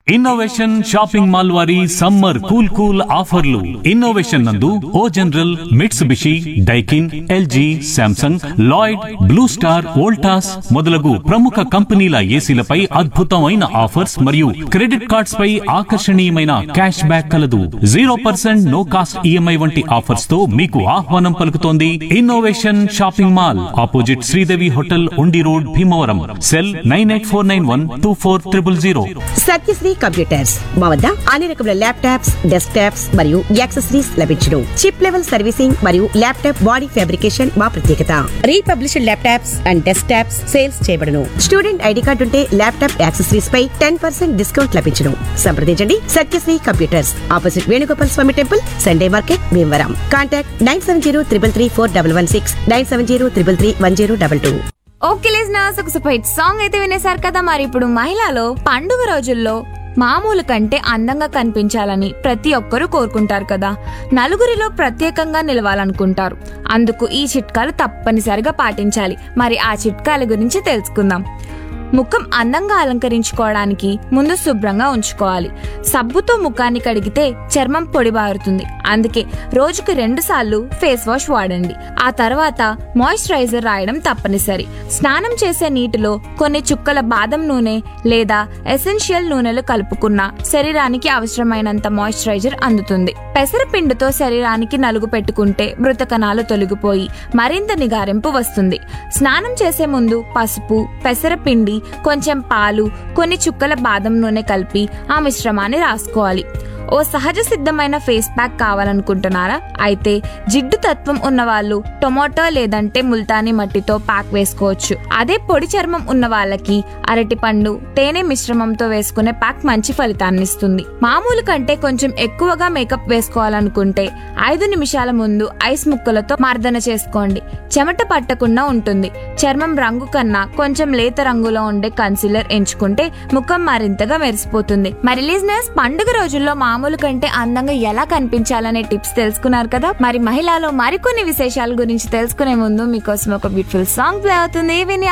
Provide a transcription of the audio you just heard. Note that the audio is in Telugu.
ఇన్నోవేషన్ షాపింగ్ మాల్ వారి సమ్మర్ కూల్ కూల్ ఆఫర్లు ఇన్నోవేషన్ నందు O General Mitsubishi Daikin LG Samsung Lloyd Blue Star Voltas మొదలగు ప్రముఖ కంపెనీల ఏసీలపై అద్భుతమైన ఆఫర్స్ మరియు క్రెడిట్ కార్డ్స్ పై ఆకర్షణీయమైన క్యాష్ బ్యాక్ కలదు zero percent no cost EMI వంటి ఆఫర్స్ తో మీకు ఆహ్వానం పలుకుతోంది innovation shopping mall opposite Sridevi hotel Undi road Bhimavaram cell nine eight four nine one two four triple zero Satyasri computers మా వద్ద అన్ని రకముల ల్యాప్టాప్స్ డెస్క్ టాప్స్ మరియు యాక్సెసరీస్ లభించును చిప్ లెవెల్ సర్వీసింగ్ మరియు ల్యాప్టాప్ బాడీ ఫ్యాబ్రికేషన్ మా ప్రత్యేకత republished laptops and desktops sales చేయబడును స్టూడెంట్ ఐడి కార్డు ఉంటే ల్యాప్టాప్ యాక్సెసరీస్ పై టెన్ పర్సెంట్ డిస్కౌంట్ లభించును సంప్రదించండి Satyasri computers opposite Venugopal Swamy temple Sunday market Bhimavaram contact nine seven zero triple three four double one six nine seven zero triple three one zero double two okay listeners ఒక సూపర్ హిట్ సాంగ్ అయితే వినేశారు కదా మరి ఇప్పుడు మహిళలో పండుగ రోజుల్లో మామూలు కంటే అందంగా కనిపించాలని ప్రతి ఒక్కరూ కోరుకుంటారు కదా నలుగురిలో ప్రత్యేకంగా నిలవాలనుకుంటారు అందుకు ఈ చిట్కాలు తప్పనిసరిగా పాటించాలి మరి ఆ చిట్కాల గురించి తెలుసుకుందాం ముఖం అందంగా అలంకరించుకోవడానికి ముందు శుభ్రంగా ఉంచుకోవాలి సబ్బుతో ముఖాన్ని కడిగితే చర్మం పొడిబారుతుంది అందుకే రోజుకు రెండు సార్లు ఫేస్ వాష్ వాడండి ఆ తర్వాత మాయిశ్చరైజర్ రాయడం తప్పనిసరి స్నానం చేసే నీటిలో కొన్ని చుక్కల బాదం నూనె లేదా ఎసెన్షియల్ నూనెలు కలుపుకున్న శరీరానికి అవసరమైనంత మాయిశ్చరైజర్ అందుతుంది పెసరపిండితో శరీరానికి నలుగు పెట్టుకుంటే మృత కణాలు తొలగిపోయి మరింత నిగారింపు వస్తుంది స్నానం చేసే ముందు పసుపు పెసరపిండి కొంచెం పాలు కొన్ని చుక్కల బాదం నూనె కలిపి ఆ మిశ్రమాన్ని రాసుకోవాలి ఓ సహజ సిద్ధమైన ఫేస్ ప్యాక్ కావాలనుకుంటున్నారా అయితే జిడ్డు తత్వం ఉన్న వాళ్ళు టొమాటో లేదంటే ముల్తానీ మట్టితో ప్యాక్ వేసుకోవచ్చు అదే పొడి చర్మం ఉన్న వాళ్ళకి అరటిపండు తేనె మిశ్రమంతో వేసుకునే ప్యాక్ మంచి ఫలితాన్ని ఇస్తుంది మామూలు కంటే కొంచెం ఎక్కువగా మేకప్ వేసుకోవాలనుకుంటే ఐదు నిమిషాల ముందు ఐస్ ముక్కలతో మర్దన చేసుకోండి చెమట పట్టకుండా ఉంటుంది చర్మం రంగు కన్నా కొంచెం లేత రంగులో ఉండే కన్సిలర్ ఎంచుకుంటే ముఖం మరింతగా మెరిసిపోతుంది మరి లిజినెస్ పండుగ రోజుల్లో మామూలు కంటే అందంగా ఎలా కనిపించాలనే టిప్స్ తెలుసుకున్నారు కదా మరి మహిళలో మరికొన్ని విశేషాల గురించి తెలుసుకునే ముందు మీకోసం ఒక బ్యూటిఫుల్ సాంగ్ ప్లే అవుతుంది విని